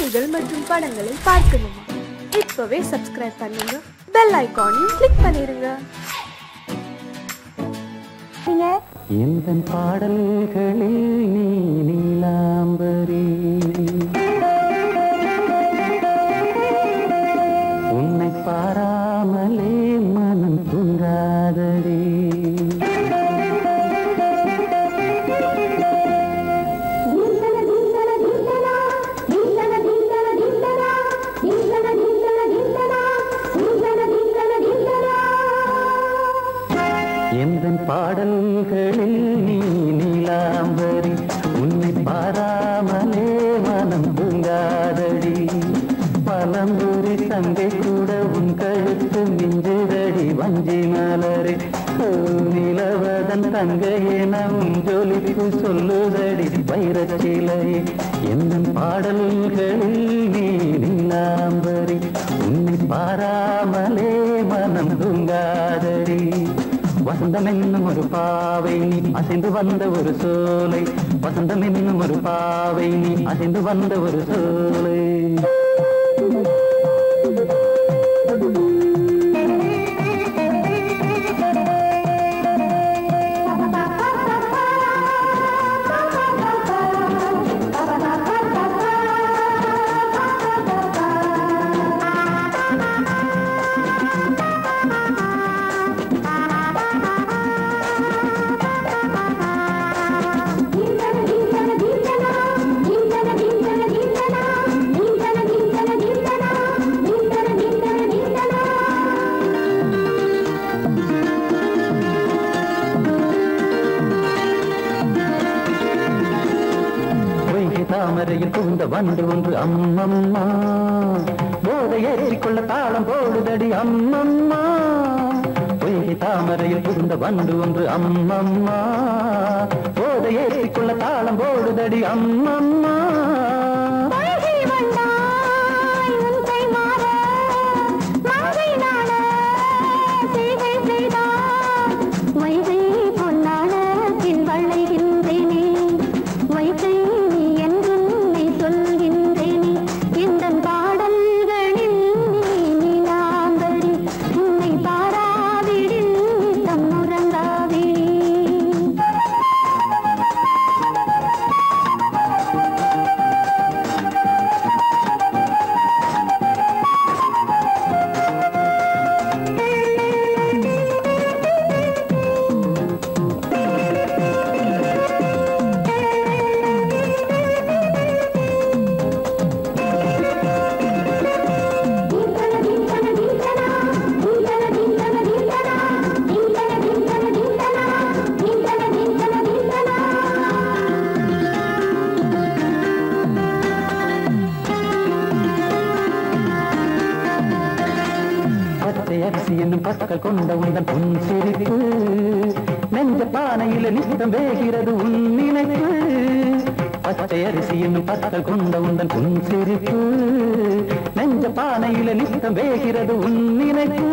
செய்திகள் மற்றும் படங்களை பார்க்கணுமா இப்பவே சப்ஸ்கிரைப் பண்ணுங்க பெல் ஐகானையும் கிளிக் பண்ணிருங்க நீங்க எந்த பாடல்களில் நீ நீலாம்பரி உன்னை பாராமலே மனம் தூங்காதடி எந்த பாடல்களில் நீ நீலாம்பரி உன்னை பாராமலே மனம் தூங்காதடி பலம்புரி தங்கை கூட உன் கழுத்து மிஞ்சுதடி வஞ்சி மலரே ஓ, நிலவதன் தங்கையே நம் ஜொலிப்பு சொல்லுதடி வைரச்சிலை எந்த பாடல்களில் நீ நீலாம்பரி உன்னை பாராமலே மனம் தூங்காதடி வசந்தம் என்னும் ஒரு பாவை நீ அசைந்து வந்த ஒரு சோலை வசந்தம் என்னும் ஒரு பாவை நீ அசைந்து வந்த ஒரு சோலை பொய்கை தாமரையில் புகுந்த வண்டு ஒன்று அம்மம்மா போதை ஏற்றிக்கொள்ள தாளம் போடுதடி அம்மம்மா பொய்கை தாமரையில் புகுந்த வண்டு ஒன்று அம்மம்மா போதை ஏற்றிக்கொள்ள தாளம் போடுதடி அம்மம்மா பாராவிடில் தம் உறங்காவிடி பச்சை அரிசி என்னும் பற்கள் கொண்ட உந்தன் பொன் சிரிப்பு நெஞ்ச பானையில நித்தம் வேகிறது உன் நினைப்பு பச்சை அரிசி என்னும் பற்கள் கொண்ட உந்தன் பொன் சிரிப்பு நெஞ்ச பானையில நித்தம் வேகிறது உன் நினைப்பு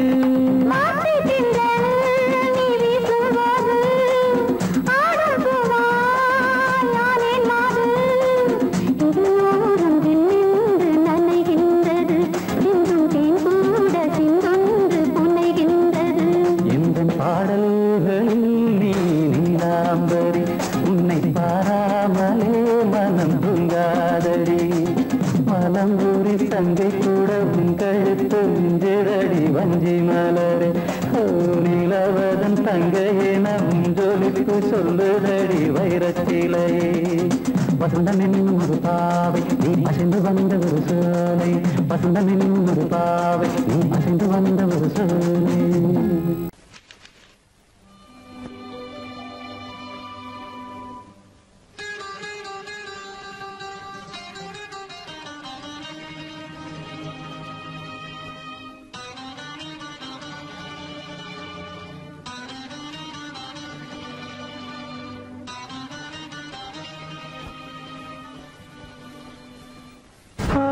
எந்த பாடல்களில் நீ நீலாம்பரி உன்னை பாராமலே மனம் தூங்காதடி மலம்பூரி சங்கை கூட உன் கழுத்து மிஞ்சிரடி வஞ்சி மலரே ஓ நிலவதன் தங்கையே நம் ஜொலிப்பு சொல்லுதடி வைரச்சிலையே வசந்தம் என்னும் ஒரு பாவை நீ அசைந்து வந்த ஒரு சோலை வசந்தம் என்னும் ஒரு பாவை நீ அசைந்து வந்த ஒரு சோலை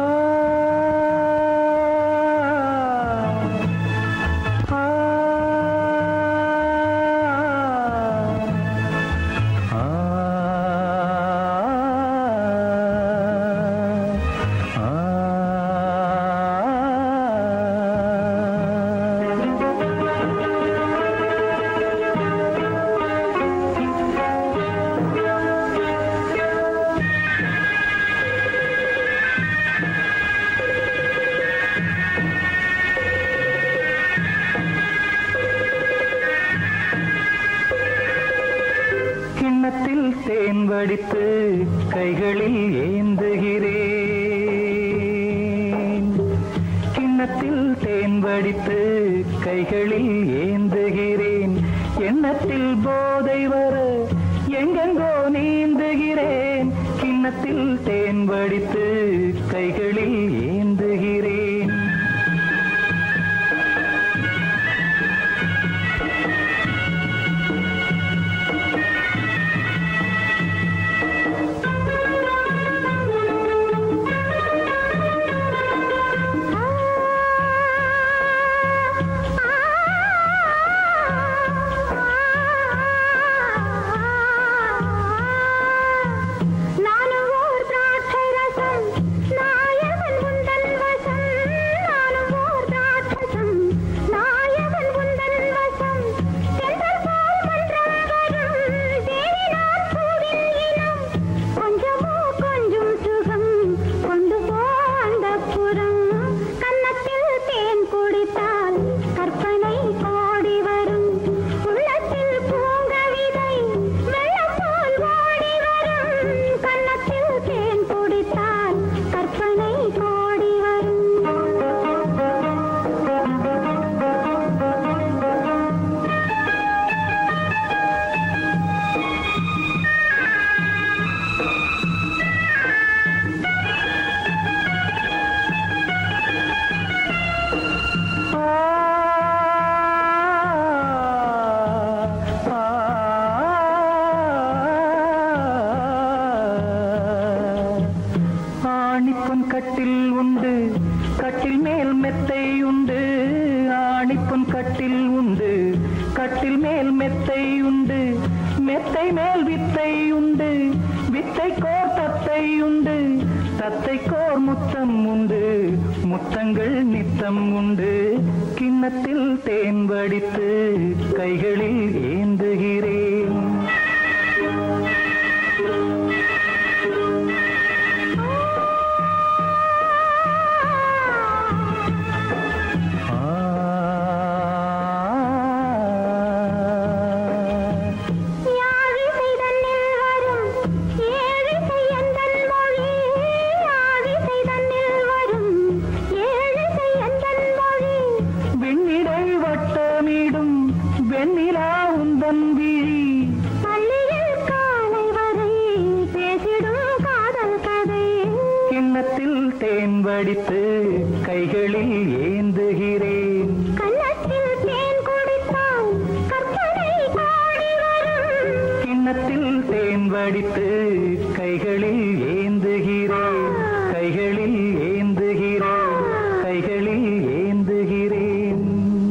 ஆ வடித்து கைகளில் ஏந்துகிறேன் கிண்ணத்தில் தேன் வடித்து கைகளில் ஏந்துகிறேன் எண்ணத்தில் போதை வர எங்கெங்கோ நீந்துகிறேன் கிண்ணத்தில் தேன் வடித்து கைகளில் ஏந்துகிறேன் நானும் ஓர் திராட்சை ரசம் நாயகன் உந்தன் வசம் நானும் ஓர் திராட்சசம் நாயகன் உந்தன் வசம் சென்றல் போல் மன்றம் வரும் தேடினார் பூவின் இனம் கொஞ்சமோ கொஞ்சம் சுகம் கொண்டு போ அந்தப்புறம் கன்னத்தில் தேன் குடித்தால் கற்பனை கோடி வரும் உள்ளத்தில் பூங்கவிதை வெள்ளம் போல் ஓடி வரும் கன்னத்தில் தேன் குடித்தால் கற்பனை கோடி வரும் ஆணிப்பொன் கட்டில் உண்டு கட்டில் மேல் மெத்தை உண்டு ஆணிப்பொன் கட்டில் உண்டு கட்டில் மேல் மெத்தை உண்டு மெத்தை மேல் வித்தை உண்டு வித்தை கோர் தத்தை உண்டு தத்தை கோர் முத்தம் உண்டு முத்தங்கள் நித்தம் உண்டு கிண்ணத்தில் தேன் வடித்து கைகளில் ஏந்துகிறேன் யாழிசை தன்னில் வரும் ஏழிசை எந்தன் மொழி யாழிசை தன்னில் வரும் ஏழிசை எந்தன் மொழி வெண்ணிடை வட்டமிடும் வெண்ணிலா உந்தன் விழி பள்ளியில் காலை வரை பேசிடும் காதல் கதை கிண்ணத்தில் தேன் வடித்து கைகளில் ஏந்துகிறேன் கன்னத்தில் தேன் குடித்தால் கற்பனை கோடி வரும் கிண்ணத்தில் தேன் வடித்து கைகளில் ஏந்துகிறேன் கைகளில் ஏந்துகிறேன் கைகளில் ஏந்துகிறேன்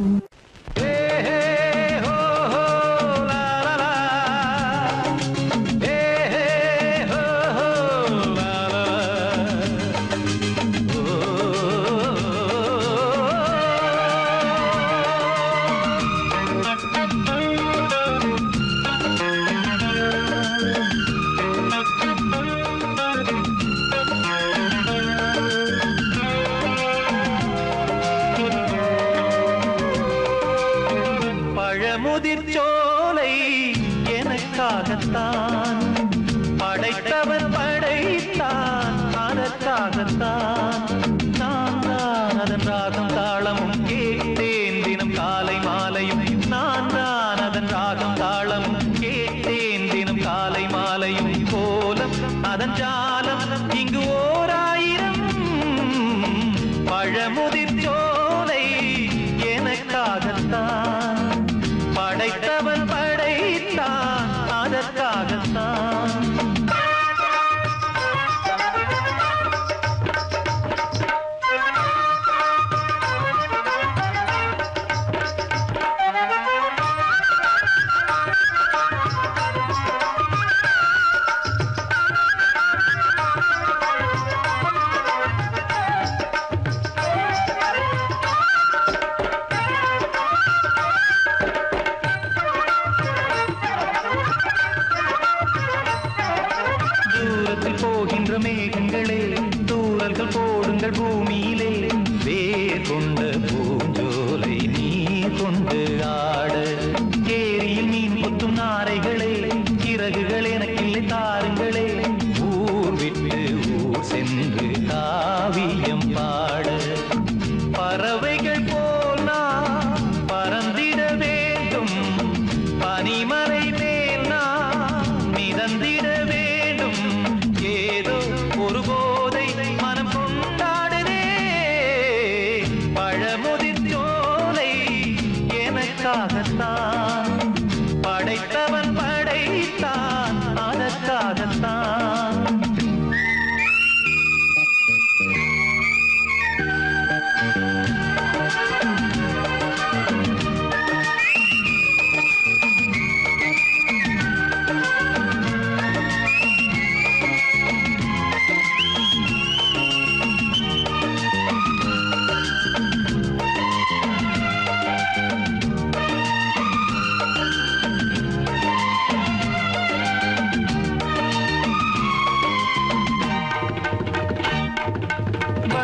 பழமுதிர் சோலை எனக்காகத்தான் படைத்தவன் படைத்தான் அதற்காகத்தான் நான் தான் அதன் ராகம் தாளமும் கேட்டேன் தினம் காலை மாலையும் நான் தான் அதன் ராகம் தாளமும் கேட்டேன் தினம் காலை மாலையும் கோலம் அதன் ஜாலம் இங்கு ஓர் ஆயிரம் பழமுதிர் சோலை எனக்காகத்தான் படைத்தவன் படைத்தான் அதற்காகத்தான் தூரத்தில் போகின்ற மேகங்களே தூரல்கள் போடுங்கள் பூமியிலே வேர் கொண்ட பூஞ்சோலை நீ கொண்டு ஆட ஏரியில் மீன் கொத்தும் நாரைகளே இறகுகள் எனக்கில்லை தாருங்கள்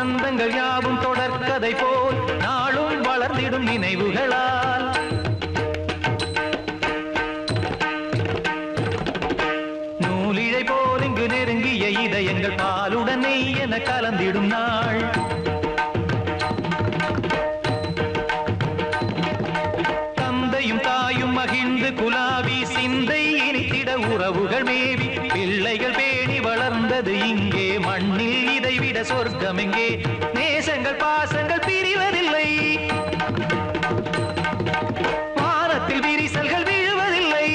பந்தங்கள் யாவும் தொடர்கதை போல் நாளும் வளர்ந்திடும் நினைவுகளால் நூலிழை போல் இங்கு நெருங்கிய இதயங்கள் பாலுடன் நெய் என கலந்திடும் நாள் தந்தையும் தாயும் மகிழ்ந்து குலாவி சிந்தை இனித்திட உறவுகள் மேவி பிள்ளைகள் பேணி வளர்ந்தது இங்கே மண்ணில் இதைவிட சொர்க்கம் எங்கே நேசங்கள் பாசங்கள் பிரிவதில்லை வானத்தில் விரிசல்கள் விழுவதில்லை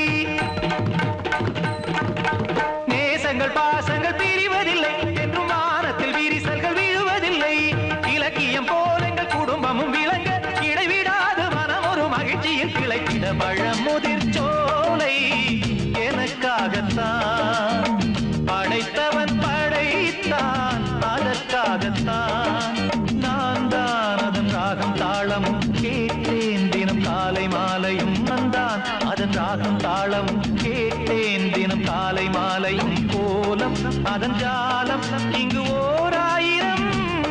நேசங்கள் பாசங்கள் பிரிவதில்லை என்றும் வானத்தில் விரிசல்கள் விழுவதில்லை இலக்கியம் போல எங்கள் குடும்பமும் விளங்க இடைவிடாது மனம் ஒரு மகிழ்ச்சியில் கிளைத்திட பழமுதிர் சோலை எனக்காகத்தான் படைத்தவன் படைத்தான் அதற்காகத்தான் நான் தான் அதன் ராகம் தாளமும் கேட்டேன் தினம் காலை மாலையும் வந்தான் அதன் ராகம் தாளமும் கேட்டேன் தினம் காலை மாலையும் கோலம் அதன் ஜாலம் இங்கு ஓர் ஆயிரம்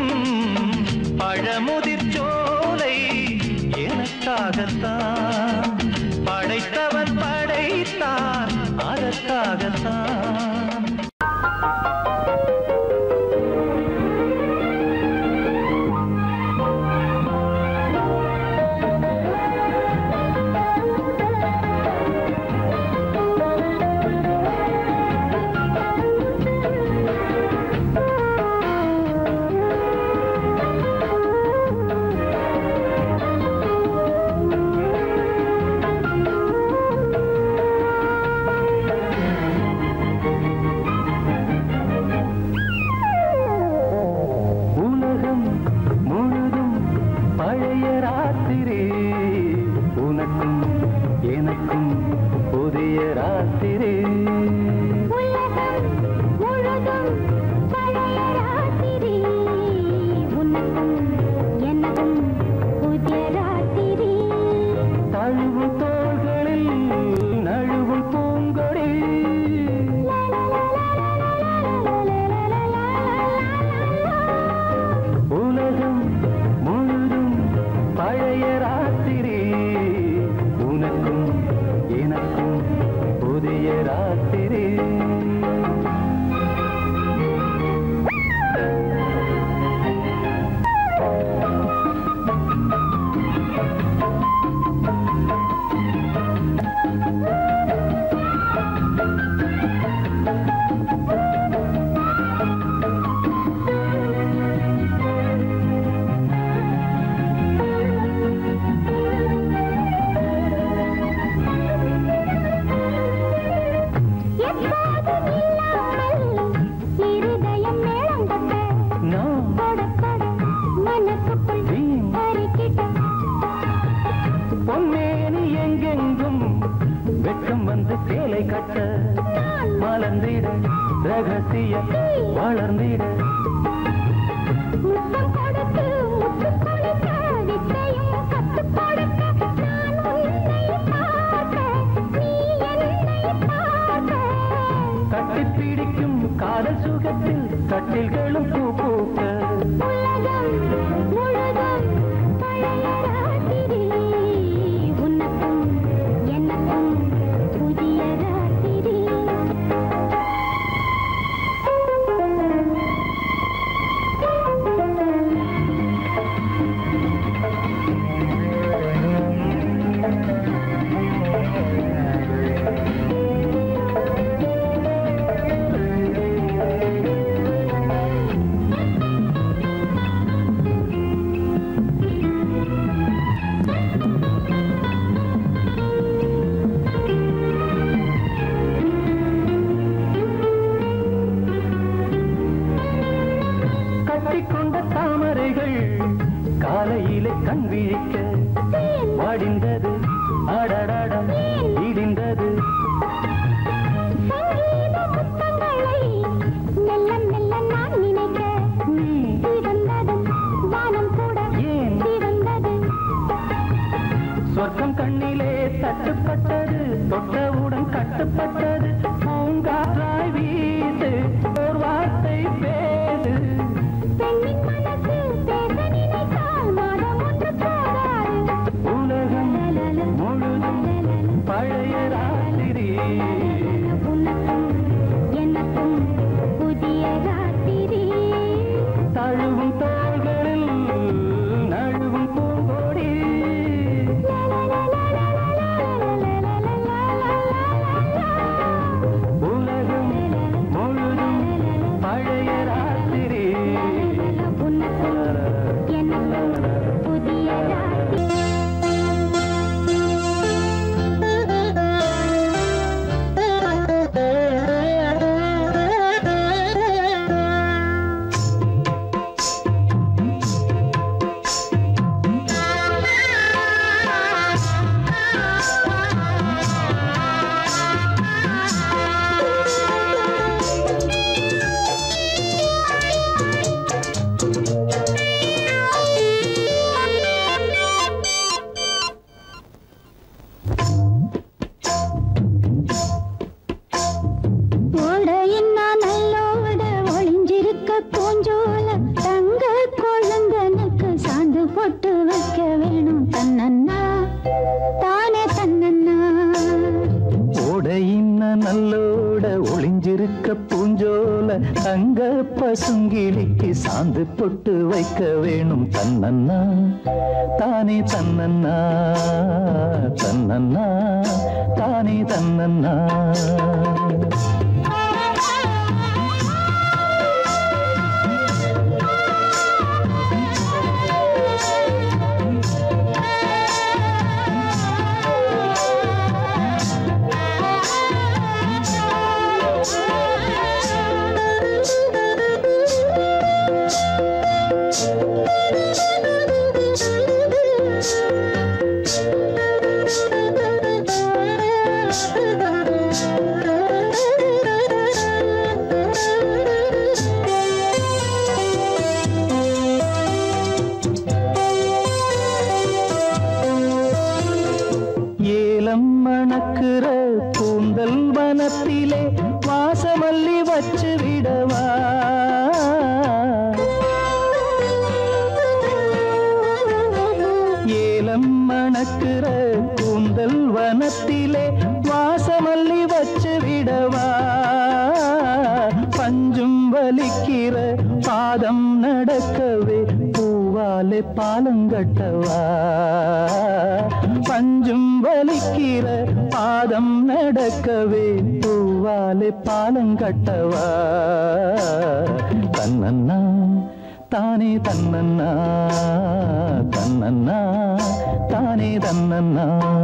பழமுதிர் சோலை எனக்காகத்தான் படைத்தவன் படைத்தான் அதற்காகத்தான் உலகம் முழுதும் பழைய ராத்திரி உனக்கும் எனக்கும் புதிய ராத்திரி உலகம் முழுதும் பழைய ராத்திரி உனக்கும் எனக்கும் புதிய ராத்திரி தழுவும் தோள்களில் நழுவும் பூங்கொடி உலகம் முழுதும் பழைய ராத்திரி உனக்கும் எனக்கும் புதிய ராத்திரி எப்போதும் இல்லாமல் இருதயம் மேளங்கொண்ட நான் படப்பட மனசுக்குள் வீண் அறிக்கிட்ட பொன்னேனி எங்கெங்கும் வெட்கம் வந்து சேலை கட்ட மலர்ந்திட ரகசிய வளர்ந்திட முத்தம் கொடுத்து முத்து கொடுக்க வித்தையும் கத்துக் கொடுக்க நான் உன்னை பார்க்க நீ என்னை பார்க்க கட்டிப் பிடிக்கும் காதல் சுகத்தில் கட்டில்களும் பூ பூக்க உலகம் முழுதும் பழைய ராத்திரி உனக்கும் எனக்கும் புதிய ராத்திரி கட்டிக்கொண்ட தாமரைகள் காலையிலே கண் விழிக்க வாடிந்தது அடடடம் இடிந்தது சங்கீத முத்தங்களை மெல்ல மெல்ல நான் நினைக்க நீ சிவந்தது வானம் கூட ஏன் சிவந்தது சொர்க்கம் கண்ணிலே தட்டுப்பட்டது தொட்டவுடன் கட்டுப்பட்டது பூங்காற்றாய் வீசு ஓர் வார்த்தை பேசு பெண்ணின் மனசு தங்க பசுங்கிளிக்கு சாந்து பொட்டு வைக்க வேணும் தன்னன்னா தானே தன்னன்னா தன்னன்னா தானே தன்னன்னா ஏலம் மணக்கிற கூந்தல் வனத்திலே வாசமல்லி வச்சு விடவா ஏலம் மணக்கிற கூந்தல் வனத்திலே வாசமல்லி வச்சு விடவா பஞ்சும் வலிக்கிற பாதம் நடக்கவே பூவாலே பாலங்கட்டவா பஞ்சும் வலிக்கிற பாதம் நடக்கவே பூவாலே பாலங்கட்டவா தன்னன்னா தானே தன்னன்னா தன்னன்னா தானே தன்னன்னா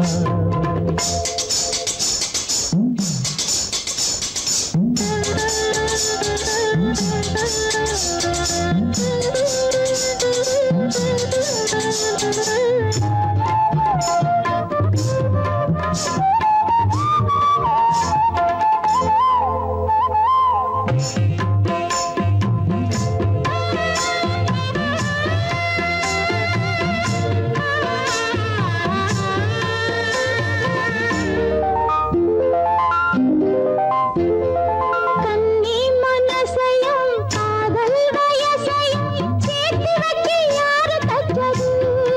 கன்னி மனசையும் காதல் வயசையும் சேர்த்து வச்சு யாரு தச்சது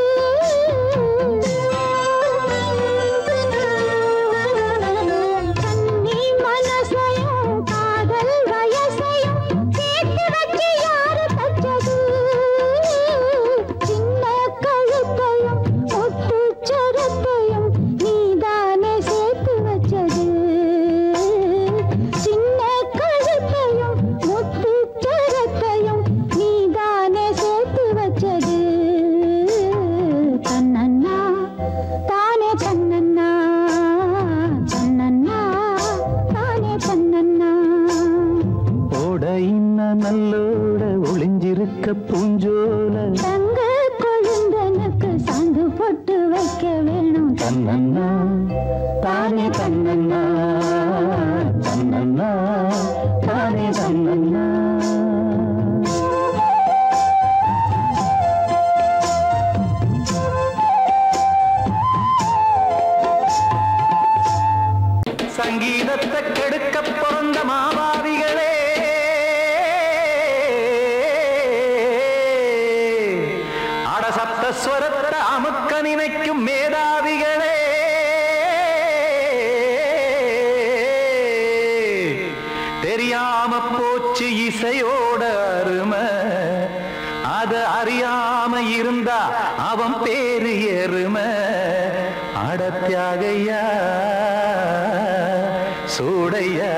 கன்னி மனசையும் காதல் வயசையும் சேர்த்து வச்சு யாரு தச்சது சின்ன கழுத்தையும் ஒட்டு சரத்தையும் நீதானே சேர்த்து வச்சது சின்ன கழுத்தையும் முத்து சரத்தையும் நீதானே சேர்த்து வச்சது தன்னன்னா தானே தன்னன்னா தன்னன்னா தானே தன்னன்னா ஓட இன்ன நல்லோட ஒளிஞ்சிருக்க பூஞ்சோல தங்க கொழுந்தனுக்கு சாந்து போட்டு வைக்க வேணும் தன்னன்னா தானே தன்னன்னா தன்னன்னா தானே தன்னன்னா சங்கீதத்தை கெடுக்க பிறந்த மாபாவிகளே அடசப்த ஸ்வரத்தை அமுக்க நினைக்கும் மேதாவிகளே தெரியாம போச்சு இசையோட அருமை அத அறியாம இருந்தா அவன் பேரு எருமை அடத்தியாகையா சூடையா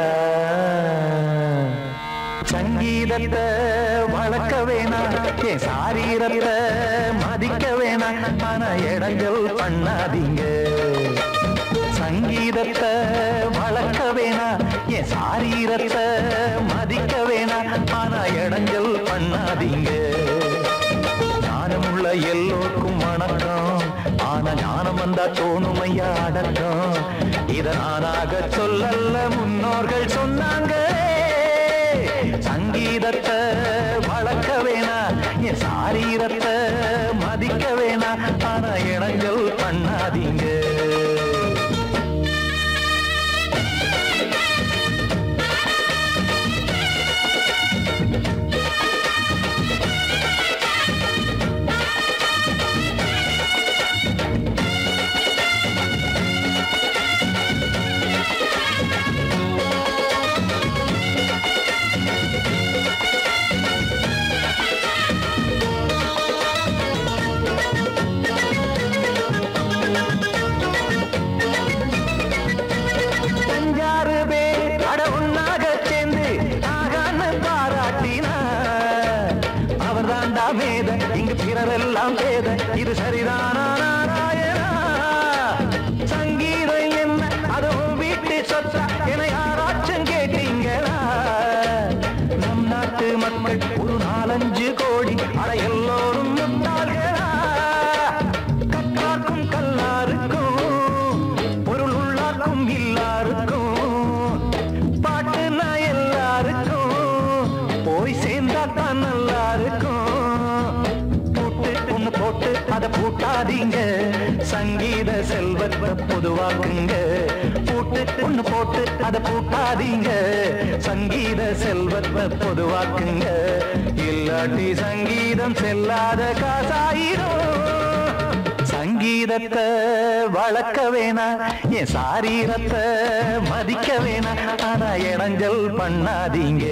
சங்கீதத்தை வளர்க்க வேணாம் என் சாரீரத்தை மதிக்க வேணாம் ஆனா இடங்கள் பண்ணாதீங்க சங்கீதத்தை வளர்க்க வேணாம் என் சாரீரத்தை மதிக்க வேணாம் ஆனா இடங்கள் பண்ணாதீங்க ஞானமுள்ள எல்லோருக்கும் வணக்கம் ஆனா ஞானம் வந்தா தோணுமையா அடக்கம் இத நானாக சொல்லல்ல முன்னோர்கள் சொன்னாங்க சங்கீதத்தை வளர்க்க வேணா என் சாரீரத்தை மதிக்க வேணா ஆனா இடங்கள் பண்ணாதீங்க இங்கு பிறரெல்லாம் பேத இது சரிதானா நாராயணா சங்கீதம் என்ன அதுவும் வீட்டு சொத்தா என யாராச்சும் கேட்டீங்களா நம் நாட்டு மக்கள் ஒரு நாலஞ்சு கோடி அட எல்லோரும் முட்டாள்களா கற்றார்க்கும் கல்லாருக்கும் பொருள் உள்ளார்க்கும் இல்லாருக்கும் பாட்டுனா எல்லாருக்கும் போய் சேர்ந்தா தான் நல்லா இருக்கும் பூட்டு ஒண்ணு போட்டு அதை பூட்டாதீங்க சங்கீத செல்வத்தை பொதுவாக்குங்க பூட்டு ஒண்ணு போட்டு அதை பூட்டாதீங்க சங்கீத செல்வத்தை பொதுவாக்குங்க இல்லாட்டி சங்கீதம் செல்லாத காசாயிரும் சங்கீதத்தை வளர்க்க வேணா என் சாரீரத்தை மதிக்க வேணா ஆனா இடைஞ்சல் பண்ணாதீங்க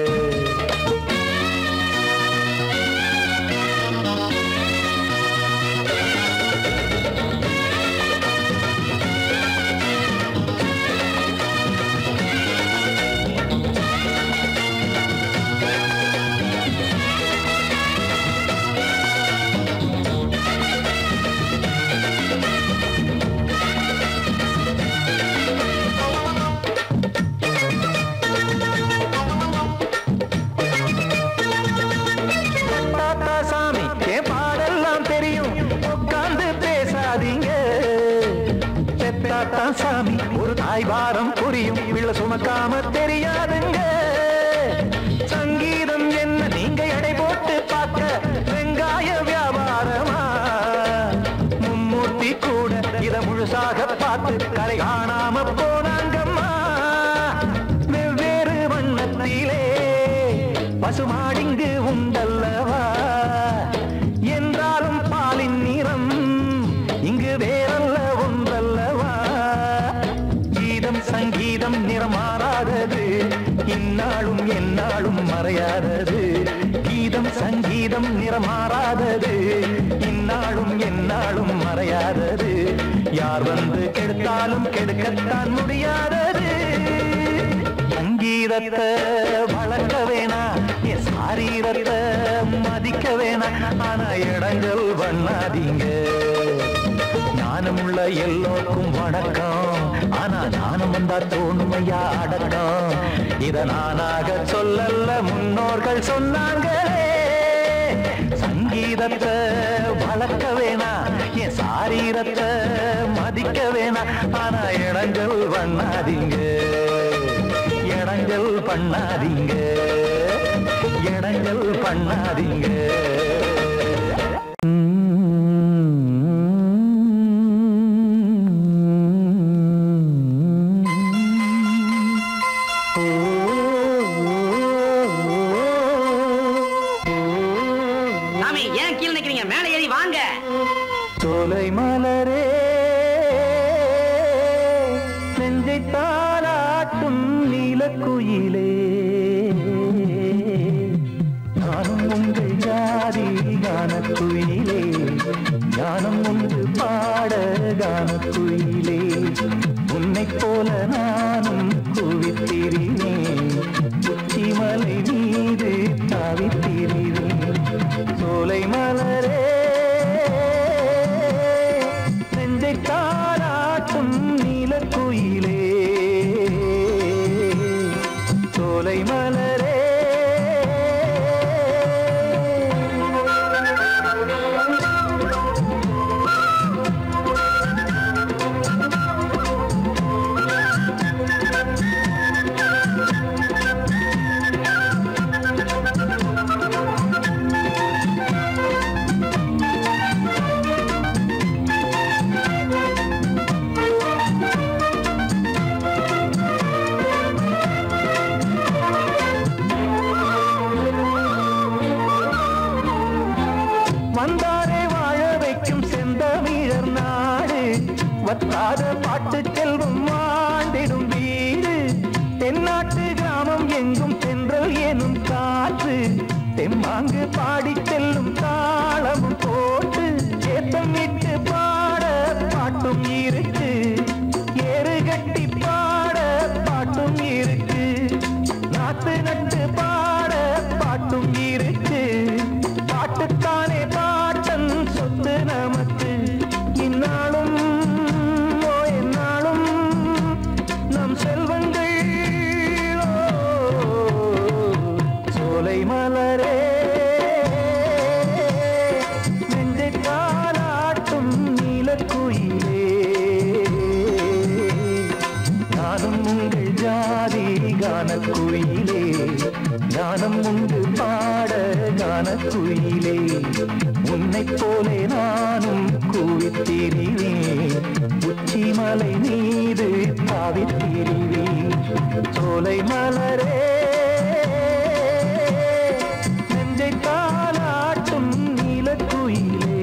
தாத்தா சாமி என் பாடெல்லாம் தெரியும் உட்கார்ந்து பேசாதீங்க பெத்தாத்தா சாமி ஒரு தாய் வாரம் புரியும் பிள்ளை சுமக்காம தெரியாதுங்க சங்கீதம் என்ன நீங்க எடை போட்டு பார்க்க வெங்காய வியாபாரமா மும்மூர்த்தி கூட இத முழுசாக பார்த்து கரை காணாம போனாங்கம்மா வெவ்வேறு வண்ணத்திலே பசுமாடிங்கு உண்டல்லவா என்றாலும் பாலின் நிறம் இங்கு வேறல்ல ஒன்றல்லவா கீதம் சங்கீதம் நிறமாறாதது இந்நாளும் எந்நாளும் மறையாதது கீதம் சங்கீதம் நிறமாறாதது இந்நாளும் எந்நாளும் மறையாதது யார் வந்து கெடுத்தாலும் கெடுக்கத்தான் முடியாதது சங்கீதத்தை வளர்க்க வேணா என் சாரீரத்தை மதிக்க வேணா ஆனா இடங்கள் பண்ணாதீங்க ஞானமுள்ள எல்லோருக்கும் வணக்கம் ஆனா ஞானம் வந்தா தோணுமையா அடக்கம் இத நானாக சொல்லல்ல முன்னோர்கள் சொன்னாங்களே சங்கீதத்தை வளர்க்க வேணா என் சாரீரத்தை மதிக்க வேணா ஆனா இடங்கள் பண்ணாதீங்க இடங்கள் பண்ணாதீங்க இடங்கள் பண்ணாதீங்க சாமி ஏன் கீழே நிக்கிறீங்க மேலே ஏறி வாங்க சோலை மலரே நெஞ்சை தாளாட்டும் நீலக்குயிலே நானும் உங்கள் ஜாதி கானக்குயிலே ஞானம் ஒன்று பாட கானக்குயிலே உன்னைப் போல நானும் குவித்திரினேன் உச்சிமலை மீது தாவித்திரினேன் சோலை மலரே நெஞ்சை தாராட்டும் நீலக்குயிலே சோலை மலரே வந்தாரே வாழ வைக்கும் செந்தமிழர் நாடு வத்தாத பாட்டு செல்வம் வாழ்ந்திடும் வீடு தென்னாட்டு கிராமம் எங்கும் சென்றல் எனும் காற்று தெம்மாங்கு பாடி செல்லும் தாளமும் போட்டு ஏத்தமிட்டு பாட பாட்டும் இருக்கு ஏறு கட்டி பாட பாட்டும் இருக்கு நாத்து நட்டு பாட பாட்டும் இருக்கு பாட்டுத்தானே பாட உன்னைப் போலே நானும் கூவித்திரிவேன் உச்சிமலை மீது தாவித்திரிவேன் சோலை மலரே நெஞ்சை தாளாட்டும் நீலக்குயிலே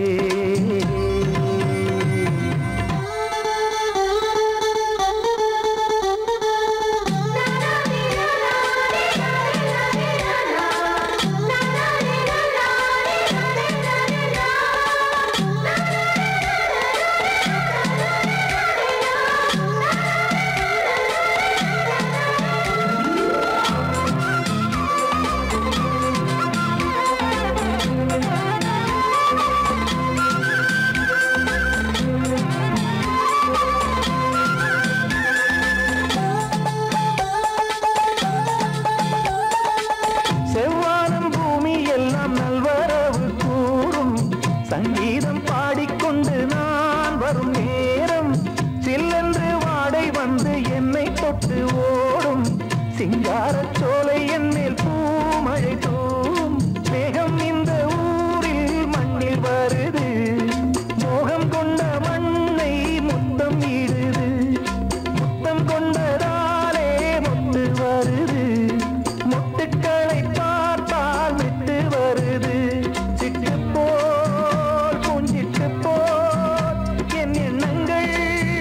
செவ்வானம் பூமி எல்லாம் நல்வரவு கூறும் சங்கீதம் பாடிக்கொண்டு நான் வரும் நேரம் சில்லென்று வாடை வந்து என்னை தொட்டு ஓடும் சிங்காரச் சோலை என்னில் பூமழை தூவும் மேகம் இந்த ஊரில் மண்ணில் வருது மோகம் கொண்ட மண்ணை முத்தம் இடுது முத்தம் கொண்டதாலே முத்து வருது முட்டுக்களை பார்த்தால் விட்டு வருது சிட்டு போல் பூஞ்சிட்டு போல் என் எண்ணங்கள்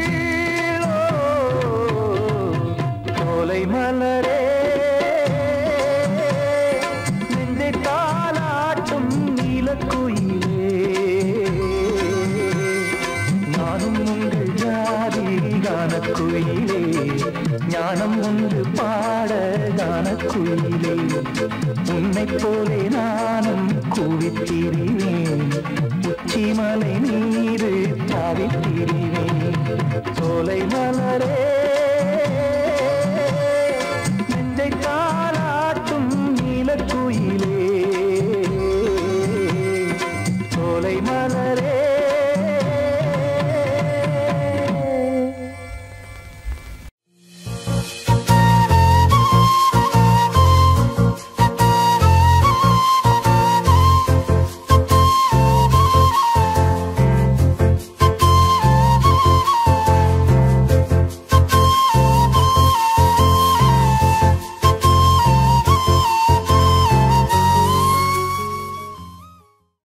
ஓ, சோலை மலரே நெஞ்சை தாளாட்டும் நீலக்குயிலே நானும் உண்டு ஜாதி கானக்குயிலே ஞானம் உண்டு பாட கானக்குயிலே உன்னைப் போலே நானும் கூவித்திரிவேன் உச்சிமலை நீரு தாவித்திரிவேன் சோலை மலரே